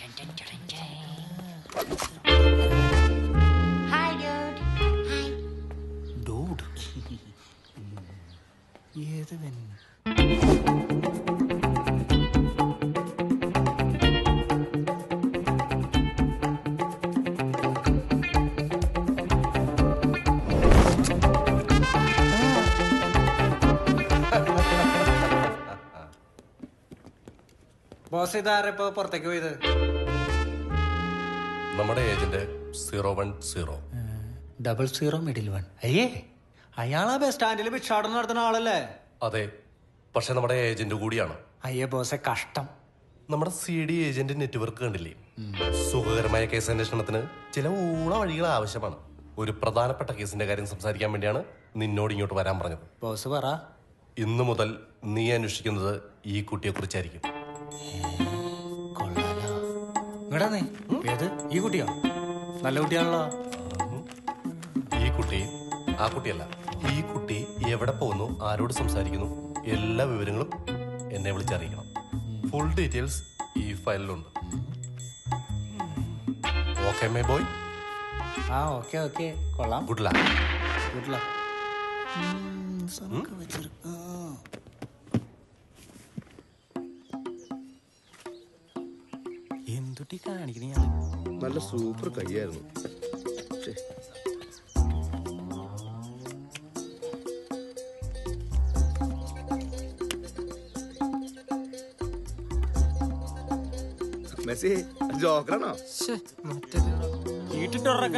Hi dude hi dude ഏതവൻ boss ഇതാരെ ഇപ്പൊ പുറത്തേക്ക് പോയത് നമ്മുടെ agent zero one zero double zero middle one അയ്യേ അയാളാ ബസ് സ്റ്റാൻഡിൽ ഭിക്ഷാടനം നടത്തുന്ന ആളല്ലേ അതെ പക്ഷെ നമ്മുടെ ഏജന്റ് കൂടിയാണ് അയ്യേ ബോസെ കഷ്ടം നമ്മുടെ സി ഡി ഏജന്റ് നെറ്റ്വർക്ക് കണ്ടില്ലേ സുഖകരമായ കേസ് അന്വേഷണത്തിന് ചില ഊള വഴികൾ ആവശ്യമാണ് ഒരു പ്രധാനപ്പെട്ട കേസിന്റെ കാര്യം സംസാരിക്കാൻ വേണ്ടിയാണ് നിന്നോട് ഇങ്ങോട്ട് വരാൻ പറഞ്ഞത് ബോസ് പറ ഇന്നു മുതൽ നീ അന്വേഷിക്കുന്നത് ഈ കുട്ടിയെ കുറിച്ചായിരിക്കും കൊള്ളാലോ ഇങ്ങടാ നീ ഏത് ഈ കുട്ടിയോ നല്ല കുട്ടിയാണല്ലോ ഈ കുട്ടി ആ കുട്ടിയല്ല ഈ കുട്ടി എവിടെ പോകുന്നു ആരോട് സംസാരിക്കുന്നു എല്ലാ വിവരങ്ങളും എന്നെ വിളിച്ചറിയിക്കണം ഫുൾ ഡീറ്റെയിൽസ് ഈ ഫയലിലുണ്ട് ഓക്കെ മേ ബോയ് ആ ഓക്കെ ഓക്കെ കൊള്ളാം ഗുഡ് ലക്ക് ഗുഡ് ലക്ക് എന്തുട്ടി കാണിക്കണ നല്ല സൂപ്പർ കൈയായിരുന്നു ശ്ശേ. മെസ്സി ജോക്കറാണോ വീട്ടിട്ടുറക്ക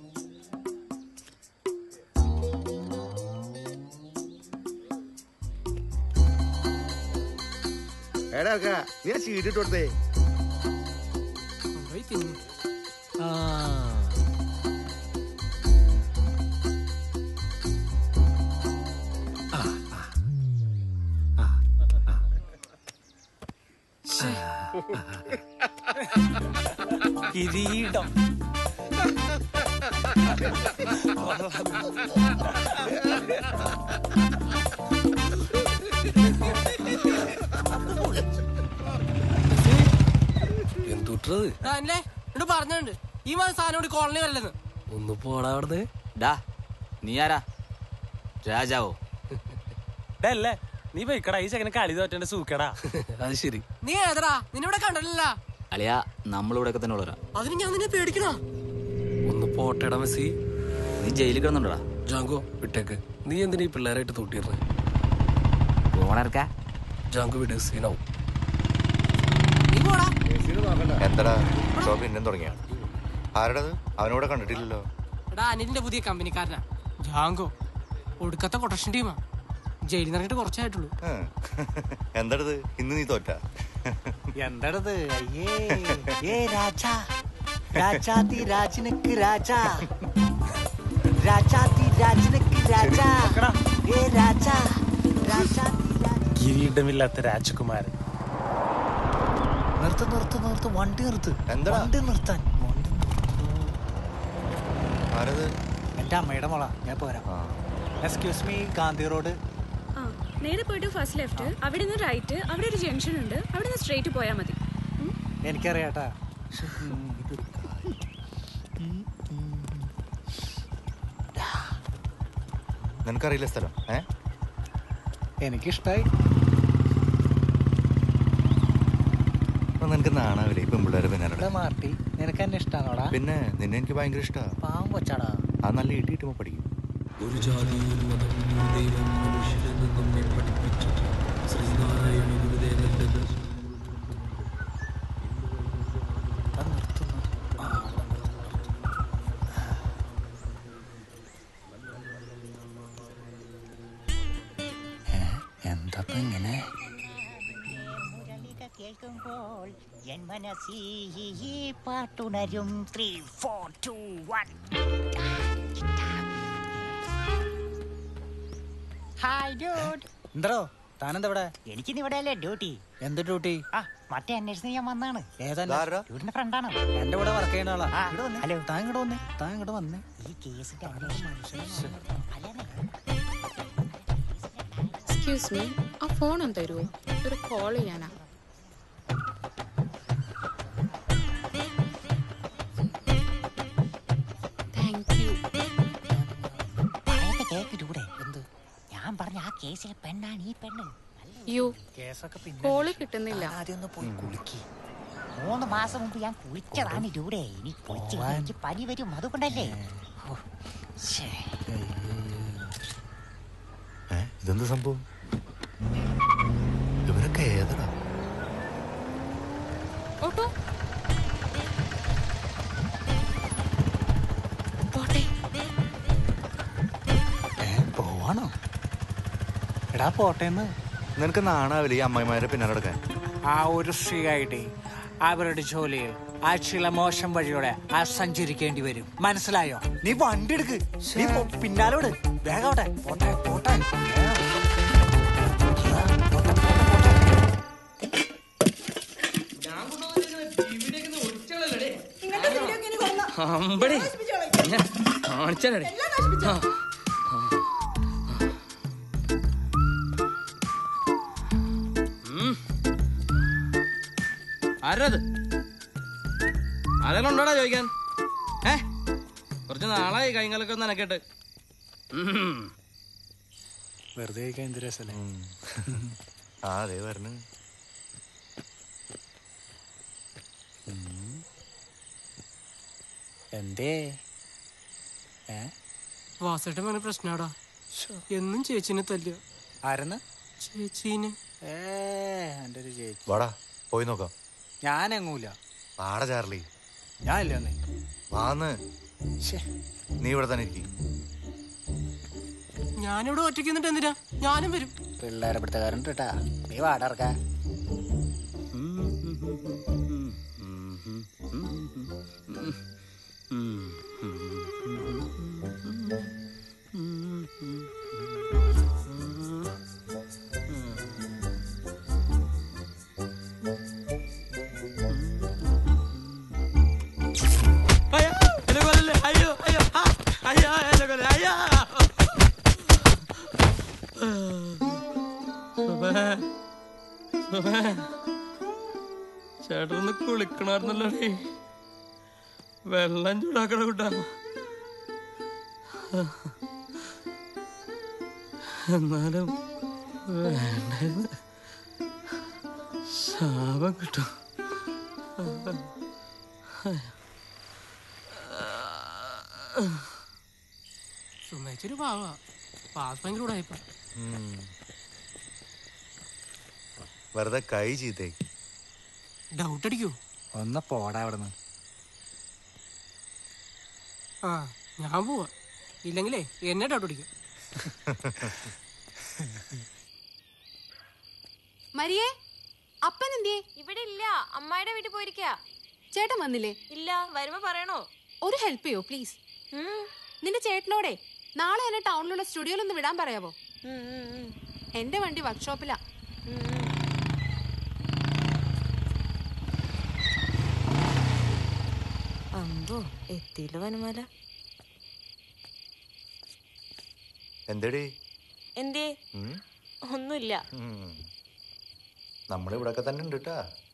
എടാ ഇറക്കാ, നീ ആ ചീട്ട് ഇട്ട് കൊടുത്തേ ആ കിരീടം എന്തുട്ടത് അല്ലേ എന്നോട് പറഞ്ഞിട്ടുണ്ട് ഈ മാസം സാധനം കോളനി വല്ലെന്ന് ഒന്ന് പോടാ അവിടുന്ന് ഡാ നീ ആരാ രാജാവോ അല്ലേ നീ പോയിക്കടാ ഈ ചെക്കനെ കളി തോറ്റേണ്ട സൂക്കടാ അത് ശരി നീ ഏതടാ നിന്നിവിടെ കണ്ടല്ല അളിയാ നമ്മളിവിടെയൊക്കെ തന്നെ ഉള്ളവരാ അതിന് ഞാൻ നിന്നെ പേടിക്കണ ഒന്ന് പോട്ടേടാ മെസ്സി നീ ജയിലിൽ കിടന്നുണ്ടോടാ ജാങ്കോ വിട്ടേക്ക് നീ എന്തിനാ ഈ പിള്ളേരായിട്ട് തൂട്ടിയിരുന്നത് പോണിറക്കാ ജാങ്കോ വിട് സീനാവും നീ പോടാ എന്താടാ ഷോ പിന്നെയും തുടങ്ങിയ ആരുടേത് അവനോടെ കണ്ടിട്ടില്ലല്ലോ എടാ അനിലിന്റെ പുതിയ കമ്പനിക്കാരനാ ജാങ്കോ ഒടുക്കത്തെ കൊട്ടേഷൻ ടീമാ ജയിലിൽ നിന്ന് ഇറങ്ങിയിട്ട് കുറച്ചായിട്ടുള്ളൂ ഏഹ്. എന്താടത് ഇന്ന് നീ തോറ്റ എന്താടത് അയ്യേ ഏ രാജ രാജാതി രാജനക്ക് രാജ രാജാതി രാജനക്ക് രാജ ഏ രാജ രാജാതി രാജ കിരീടമില്ലാത്ത രാജകുമാരൻ നിർത്ത് നിർത്ത് നിർത്ത് വണ്ടി നിർത്ത് എന്താടാ? വണ്ടി നിർത്താൻ വണ്ടി ആരത് എന്റെ അമ്മയുടെ മോളാ ഞാൻ പോരാ എക്സ്ക്യൂസ് മീ ഗാന്ധി റോഡ് ആ നേരെ പോയിട്ട് ഫസ്റ്റ് ലെഫ്റ്റ് അവിടെ നിന്ന് റൈറ്റ് അവിടെ ഒരു ജംഗ്ഷൻ ഉണ്ട് അവിടെ നിന്ന് സ്ട്രേറ്റ് പോയാൽ മതി ഉം. എനിക്കറിയാട്ടാ നിനക്കറിയില്ല സ്ഥലം ഏ എനിക്കിഷ്ടായി അപ്പൊ നിനക്ക് നാണാവില്ലേ ഇപ്പം പിള്ളേരെ ഇവിടെ പിന്നാലെ മാർട്ടി നിനക്ക് എന്നെ ഇഷ്ടാണോടാ പിന്നെ നിന്നെ എനിക്ക് ഭയങ്കര ഇഷ്ടാ പാവം കൊച്ചാടാ ആ നല്ല ഈട്ടി കിട്ടുമ്പോ പഠിക്കും ഒരു ജാതി ഒരു മതം ഒരു ദൈവം മനുഷ്യനെന്ന് നമ്മെ പഠിപ്പിച്ചത് ശ്രീനാരായണ ഗുരുദേവന്റെ ഇവിടെ നിർത്തുന്നു ആ, ഇവിടെ നിർത്തുന്നു. ഏ, എന്താ ഇങ്ങനെ കേൾക്കുമ്പോൾ എൻ മനസ്സി പാട്ടുണരും three four two one hi dude എന്തോ താനെന്താ ഇവിടെ എനിക്കിന്ന് ഇവിടെ അല്ലേ ഡ്യൂട്ടി എന്ത് ഡ്യൂട്ടി ആ മറ്റേ അന്വേഷണം ഞാൻ വന്നാണ് ഏതാ ഇതാരാ? ഡ്യൂട്ടിന്റെ ഫ്രണ്ടാണ് എന്റെ കൂടെ വർക്ക് ചെയ്യുന്ന ആളാ ആ, ഇങ്ങട് വന്നേ. ഹലോ. താൻ ഇങ്ങോട്ട് വന്നേ താൻ ഇങ്ങോട്ട് വന്നേ ഈ കേസിന്റെ അന്വേഷണം അല്ലെന്നേ. എക്സ്ക്യൂസ് മീ ആ ഫോൺ ഒന്ന് തരുമോ ഒരു കോൾ ചെയ്യാനാ കേസിലെ പെണ്ണാണ് ഈ പെണ്ണ് യു കേസൊക്കെ കോള് കിട്ടുന്നില്ല ആദ്യം ഒന്ന് പോയി കുളിക്ക് മൂന്ന് മാസം മുമ്പ് ഞാൻ കുളിച്ചതാണ് ഡൂടെ ഇനി കുളിച്ച് കഴിഞ്ഞ് എനിക്ക് പനി വരും അതുകൊണ്ടല്ലേ ഓ, ശ്ശേ. ഏ ഇതെന്ത് സംഭവം ഇവരൊക്കെ ഏതടാ ഓട്ടോ പോട്ടെ ഏ പോവാണോ എടാ പോട്ടേന്ന് നിനക്ക് നാണാവില്ല ഈ അമ്മായിമാരെ പിന്നാലെ നടക്കാൻ ആ ഒരു സ്ത്രീ ആയിട്ട് അവരുടെ ജോലിയിൽ ആ ചില മോശം വഴിയോടെ ആ സഞ്ചരിക്കേണ്ടി വരും മനസ്സിലായോ നീ വണ്ടി എടുക്ക് നീ പോ- പിന്നാലോട് വേഗോട്ടെ പോട്ടെ പോട്ടെ അമ്പടി ഞാൻ കാണിച്ചാലേ ആ ആരത് ആരെങ്കിലും ഉണ്ടോടാ ചോദിക്കാൻ ഏ കുറച്ച് നാളായി കൈകാലൊക്കെ ഒന്ന് നനക്കട്ട് വെറുതെ കഴിക്കാൻ എന്ത് രസല്ലേ ആ അതെ വരണു എന്തേ ഏ വാസേട്ടൻ പറഞ്ഞ പ്രശ്നമാടാ എന്നും ചേച്ചിനെ തല്ലുക ആരെന്ന് ചേച്ചീനെ ഏ എൻ്റെ ഒരു ചേച്ചി വാടാ പോയി നോക്കാം ഞാൻ എങ്ങൂല വാടാ ചാർലി ഞാൻ ഇല്ല ഒന്നേ വാന്ന് ശ്ശേ. നീ ഇവിടെ തന്നെ ഇരിക്കും ഞാനിവിടെ ഒറ്റയ്ക്ക് നിന്നിട്ട് എന്തിനാ ഞാനും വരും പിള്ളേരെ പിടുത്തക്കാരുണ്ട് കേട്ടാ നീ വാടർക്കാ അയ്യോ എന്നെ കൊല്ലല്ലേ അയ്യോ അയ്യോ ആ, അയ്യോ എന്നെ കൊല്ലേ അയ്യോ സുബേ, സുബേ. ചേട്ടനൊന്ന് കുളിക്കണമായിരുന്നല്ലോ ഡേ വെള്ളം ചൂടാക്കണ കൂട്ടാ എന്നാലും വേണ്ടായിരുന്നു ശാപം കിട്ടും സുമേച്ചൊരു പാവാ പാസ് ഭയങ്കര ഉടായിപ്പ ഉം. വെറുതെ കൈ ചീത്തേ ഡൗട്ട് അടിക്കൂ ഒന്ന് പോടാ അവിടെ നിന്ന് ആ ഞാൻ പോവാ ഇല്ലെങ്കിലേ എന്നെ ഡൗട്ട് അടിക്കും മരിയേ അപ്പൻ എന്തിയേ ഇവിടെ ഇല്ല അമ്മായിടെ വീട്ടിൽ പോയിരിക്ക ചേട്ടൻ വന്നില്ലേ ഇല്ല വരുമ്പോ പറയണോ ഒരു ഹെൽപ്പ് ചെയ്യോ പ്ലീസ് നിന്റെ ചേട്ടനോടെ നാളെ എന്നെ ടൗണിലുള്ള സ്റ്റുഡിയോയിൽ ഒന്ന് വിടാൻ പറയാവോ എന്റെ വണ്ടി വർക്ക്ഷോപ്പിലാ അമ്പോ എത്തിയില്ല വനമാല എന്തേടി എന്തേ ഉം? ഒന്നുമില്ല ഉം. നമ്മളിവിടൊക്കെ തന്നെ ഉണ്ട് കേട്ടാ